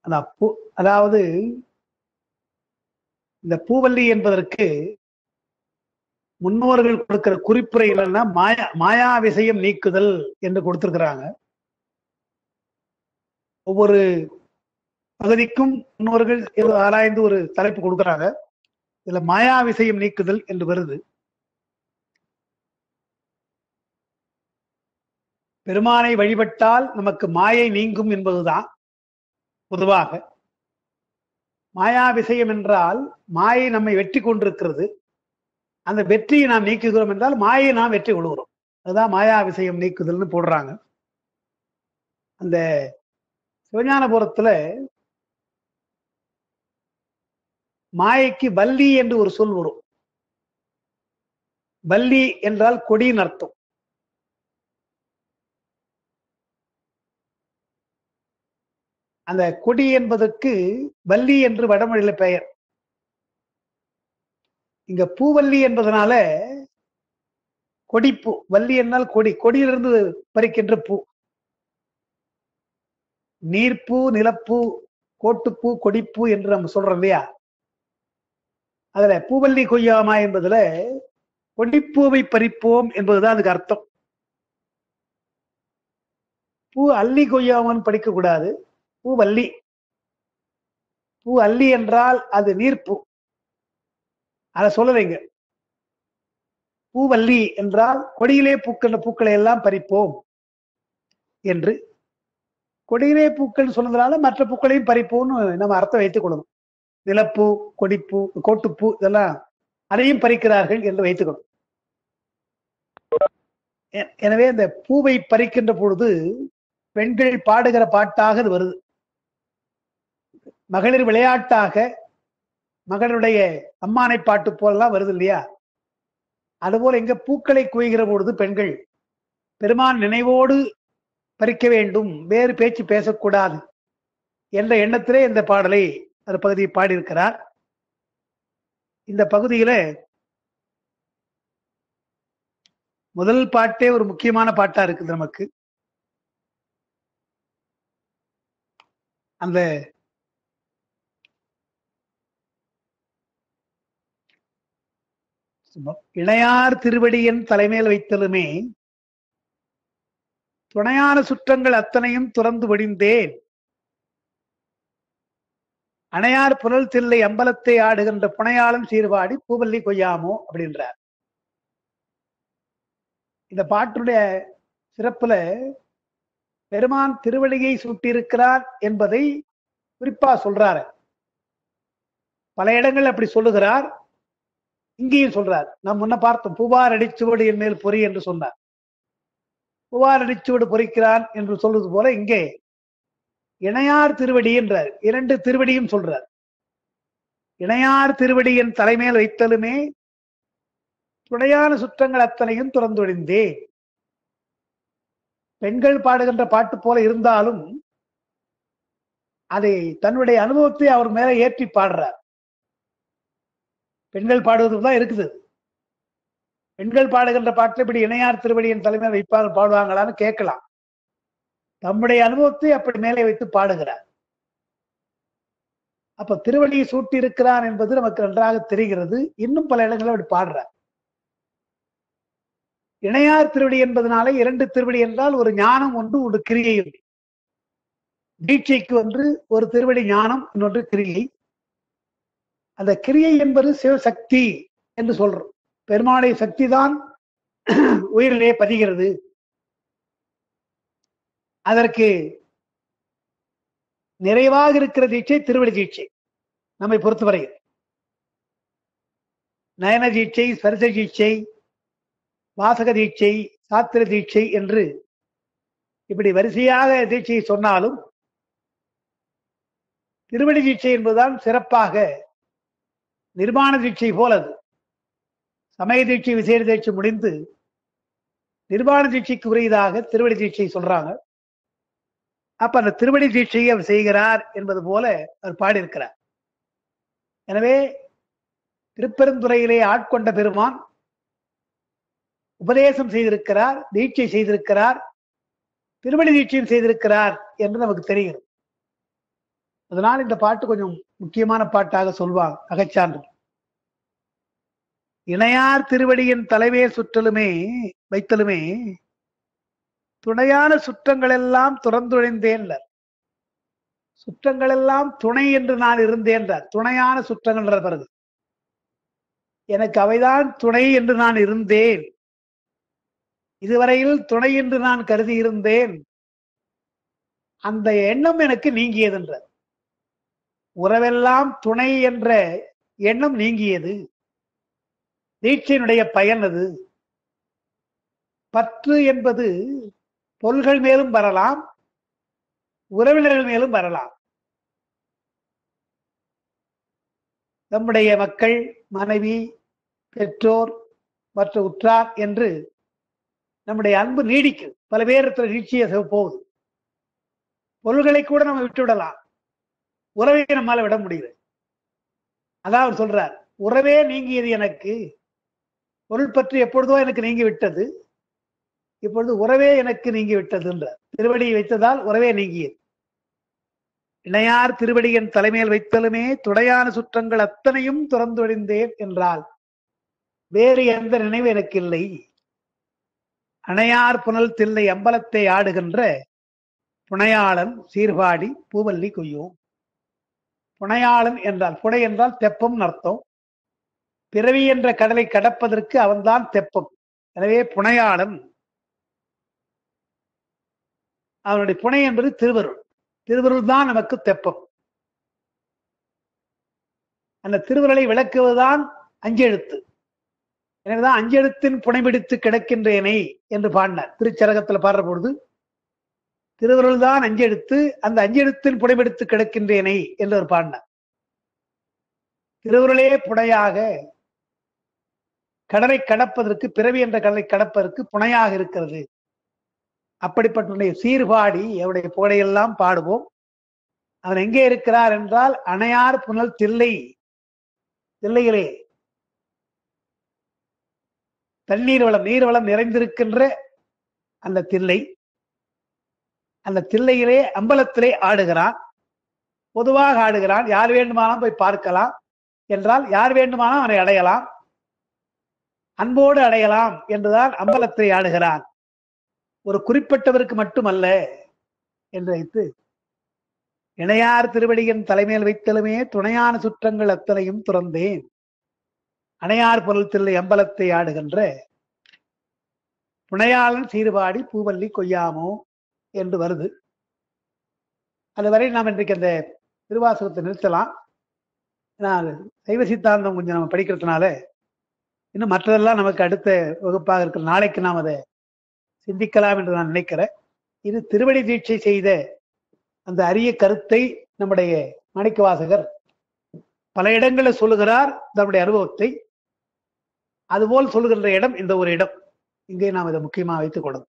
அந்த பூ அதாவது இந்த பூவல்லி என்பதற்கு முன்னோர்கள் கொடுக்கிற குறிப்புரை என்னன்னா மாயா மாயா விஷயம் நீக்குதல் என்று கொடுத்திருக்கிறாங்க ஒவ்வொரு பகுதிக்கும் முன்னோர்கள் ஏதோ ஆராய்ந்து ஒரு தலைப்பு கொடுக்கறாங்க இதுல மாயா விஷயம் நீக்குதல் என்று வருது பெருமானை வழிபட்டால் நமக்கு மாயை நீங்கும் என்பதுதான் பொதுவாக மாயா விஷயம் என்றால் மாயை நம்மை வெற்றி கொண்டிருக்கிறது அந்த வெற்றியை நாம் நீக்குகிறோம் என்றால் மாயை நாம் வெற்றி கொள்கிறோம் அதுதான் மாயா விஷயம் நீக்குதல்னு போடுறாங்க அந்த சிவஞானபுரத்துல மாயைக்கு வள்ளி என்று ஒரு சொல் வரும் வள்ளி என்றால் கொடியின் அர்த்தம் அந்த கொடி என்பதற்கு வள்ளி என்று வடமொழியில பெயர் இங்க பூவல்லி என்பதனால கொடிப்பூ வள்ளி என்றால் கொடி கொடியிலிருந்து பறிக்கின்ற பூ நீர்ப்பூ நிலப்பூ கோட்டுப்பூ கொடிப்பூ என்று நம்ம சொல்றோம் இல்லையா அதுல பூவல்லி கொய்யாமா என்பதுல கொடிப்பூவை பறிப்போம் என்பதுதான் அதுக்கு அர்த்தம் பூ அள்ளி கொய்யாமான்னு படிக்க கூடாது பூ வள்ளி பூ அல்லி என்றால் அது நீர்ப்பூ அத சொல்லலைங்க பூவல்லி என்றால் கொடியிலே பூக்கின்ற பூக்களை எல்லாம் பறிப்போம் என்று கொடியிலே பூக்கள் சொன்னதுனால மற்ற பூக்களையும் பறிப்போம்னு நம்ம அர்த்தம் வைத்துக் கொள்ளணும் நிலப்பூ கொடிப்பூ கோட்டுப்பூ இதெல்லாம் அதையும் பறிக்கிறார்கள் என்று வைத்துக்கணும் எ- எனவே இந்த பூவை பறிக்கின்ற பொழுது பெண்கள் பாடுகிற பாட்டாக அது வருது மகளிர் விளையாட்டாக மகளிருடைய அம்மானை பாட்டு போலலாம் வருது இல்லையா அதுபோல எங்க பூக்களை குவிகிற பொழுது பெண்கள் பெருமான் நினைவோடு பறிக்க வேண்டும் வேறு பேச்சு பேசக்கூடாது என்ற எண்ணத்திலே இந்த பாடலை அந்த பகுதியை பாடியிருக்கிறார் இந்த பகுதியில முதல் பாட்டே ஒரு முக்கியமான பாட்டா இருக்குது நமக்கு அந்த இணையார் திருவடியின் தலைமையில் வைத்தலுமே துணையான சுற்றங்கள் அத்தனையும் துறந்து வடிந்தேன் அணையார் புனல் தில்லை அம்பலத்தை ஆடுகின்ற புனையாளும் சீர்வாடி பூவல்லி கொய்யாமோ அப்படின்றார் இந்த பாட்டுடைய சிறப்புல பெருமான் திருவடியை சூட்டியிருக்கிறார் என்பதை குறிப்பா சொல்றாரு பல இடங்கள் அப்படி சொல்லுகிறார் இங்கேயும் சொல்றார் நாம் முன்ன பார்த்தோம் புவார் அடிச்சுவடு என் மேல் பொறி என்று சொன்னார் புவார் அடிச்சுவடு பொறிக்கிறான் என்று சொல்வது போல இங்கே இணையார் திருவடி என்றார் இரண்டு திருவடியும் சொல்றார் இணையார் திருவடியின் தலைமையில் வைத்தலுமே துணையான சுற்றங்கள் அத்தனையும் துறந்தொழிந்தேன் பெண்கள் பாடுகின்ற பாட்டு போல இருந்தாலும் அதை தன்னுடைய அனுபவத்தை அவர் மேல ஏற்றி பாடுறார் பெண்கள் பாடுவது தான் இருக்குது பெண்கள் பாடுகின்ற பாட்டில் இப்படி இணையார் திருவடியின் தலைமையில் வைப்பாங்க பாடுவாங்களான்னு கேட்கலாம் தம்முடைய அனுபவத்தை அப்படி மேலே வைத்து பாடுகிறார் அப்ப திருவடியை சூட்டி இருக்கிறான் என்பது நமக்கு நன்றாக தெரிகிறது இன்னும் பல இடங்களில் அப்படி பாடுறார் இணையார் திருவடி என்பதனால இரண்டு திருவடி என்றால் ஒரு ஞானம் ஒன்று ஒரு கிரியை ஒன்று தீட்சைக்கு ஒன்று ஒரு திருவடி ஞானம் இன்னொன்று கிரியை அந்த கிரியை என்பது சிவசக்தி என்று சொல்றோம் பெருமானுடைய சக்தி தான் உயிரிலே பதிகிறது அதற்கு நிறைவாக இருக்கிற தீட்சை திருவடி தீட்சை நம்மை பொறுத்தவரையில் நயன தீட்சை ஸ்பரிச தீட்சை வாசக தீட்சை சாத்திர தீட்சை என்று இப்படி வரிசையாக தீட்சையை சொன்னாலும் திருவடி தீட்சை என்பதுதான் சிறப்பாக நிர்மாண தீட்சை போல் அது சமய தீட்சை விசேட தீட்சை முடிந்து நிர்வாண தீட்சைக்கு உரியதாக திருவடி தீட்சை சொல்றாங்க அப்ப அந்த திருவடி தீட்சையை அவர் செய்கிறார் என்பது போல அவர் பாடியிருக்கிறார் எனவே திருப்பெருந்துறையிலே ஆட்கொண்ட பெருமான் உபதேசம் செய்திருக்கிறார் தீட்சை செய்திருக்கிறார் திருவடி தீட்சையும் செய்திருக்கிறார் என்று நமக்கு தெரிகிறது அதனால் இந்த பாட்டு கொஞ்சம் முக்கியமான பாட்டாக சொல்வாங்க அகச்சான்று இணையார் திருவடியின் தலைவே சுற்றலுமே வைத்தலுமே துணையான சுற்றங்கள் எல்லாம் துறந்துழைந்தேன் சுற்றங்கள் எல்லாம் துணை என்று நான் இருந்தேன் துணையான சுற்றங்கள் பிறகு எனக்கு அவைதான் துணை என்று நான் இருந்தேன் இதுவரையில் துணை என்று நான் கருதி இருந்தேன் அந்த எண்ணம் எனக்கு நீங்கியதென்ற உறவெல்லாம் துணை என்ற எண்ணம் நீங்கியது தீட்சையினுடைய பயன் அது பற்று என்பது பொருள்கள் மேலும் வரலாம் உறவினர்கள் மேலும் வரலாம் நம்முடைய மக்கள் மனைவி பெற்றோர் மற்ற உற்றார் என்று நம்முடைய அன்பு நீடிக்கும் பல பேர் நீட்சிய போகுது பொருள்களை கூட நம்ம விட்டு விடலாம் உறவை நம்மால விட முடியுது அதான் அவர் சொல்றார் உறவே நீங்கியது எனக்கு பொருள் பற்றி எப்பொழுதோ எனக்கு நீங்கி விட்டது இப்பொழுது உறவே எனக்கு நீங்கி விட்டது என்றார் திருவடியை வைத்ததால் உறவே நீங்கியது இணையார் திருவடியின் தலைமையில் வைத்தலுமே துடையான சுற்றங்கள் அத்தனையும் துறந்தொழிந்தேன் என்றால் வேறு எந்த நினைவு எனக்கு இல்லை அணையார் புனல் தில்லை அம்பலத்தை ஆடுகின்ற புனையாளன் சீர்பாடி பூவல்லி கொய்யோம் புனையாளன் என்றால் புனை என்றால் தெப்பம் அர்த்தம் பிறவி என்ற கடலை கடப்பதற்கு அவன்தான் தெப்பம் எனவே புனையாளன் அவனுடைய புனை என்பது திருவருள் திருவருள் தான் நமக்கு தெப்பம் அந்த திருவருளை விளக்குவதுதான் அஞ்செழுத்து எனவேதான் அஞ்செழுத்தின் புனைபிடித்து கிடக்கின்றேனே என்று பாடினார் திருச்சரகத்துல பாடுற பொழுது திருவருள் தான் அஞ்செடுத்து அந்த அஞ்செழுத்தின் புனைபிடித்து கிடக்கின்றேனே என்று ஒரு பாடினார் திருவருளே புனையாக கடலை கடப்பதற்கு பிறவி என்ற கடலை கடப்பதற்கு புனையாக இருக்கிறது அப்படிப்பட்ட சீர்பாடி அவருடைய புகழையெல்லாம் பாடுவோம் அவர் எங்கே இருக்கிறார் என்றால் அணையார் புனல் தில்லை தில்லையிலே தண்ணீர் வளம் நீர் வளம் நிறைந்திருக்கின்ற அந்த தில்லை அந்த தில்லையிலே அம்பலத்திலே ஆடுகிறான் பொதுவாக ஆடுகிறான் யார் வேண்டுமானாலும் போய் பார்க்கலாம் என்றால் யார் வேண்டுமானாலும் அவனை அடையலாம் அன்போடு அடையலாம் என்றுதான் அம்பலத்தை ஆடுகிறான் ஒரு குறிப்பிட்டவருக்கு மட்டுமல்ல என்று வைத்து இணையார் திருவடியின் தலைமையில் வைத்தலுமே துணையான சுற்றங்கள் அத்தனையும் துறந்தேன் அணையார் பொருள் தில்லை அம்பலத்தை ஆடுகின்ற புனையாளன் சீர்பாடி பூவல்லி கொய்யாமோ என்று வருது அதுவரை நாம் இன்றைக்கு அந்த திருவாசகத்தை நிறுத்தலாம் ஏன்னா சைவ சித்தாந்தம் கொஞ்சம் நம்ம படிக்கிறதுனால இன்னும் மற்றதெல்லாம் நமக்கு அடுத்த வகுப்பாக இருக்கிற நாளைக்கு நாம் அதை சிந்திக்கலாம் என்று நான் நினைக்கிறேன் இது திருவடி தீட்சை செய்த அந்த அரிய கருத்தை நம்முடைய மாணிக்க வாசகர் பல இடங்களில் சொல்லுகிறார் நம்முடைய அனுபவத்தை அதுபோல் சொல்லுகின்ற இடம் இந்த ஒரு இடம் இங்கே நாம் இதை முக்கியமாக வைத்துக் கொள்ளும்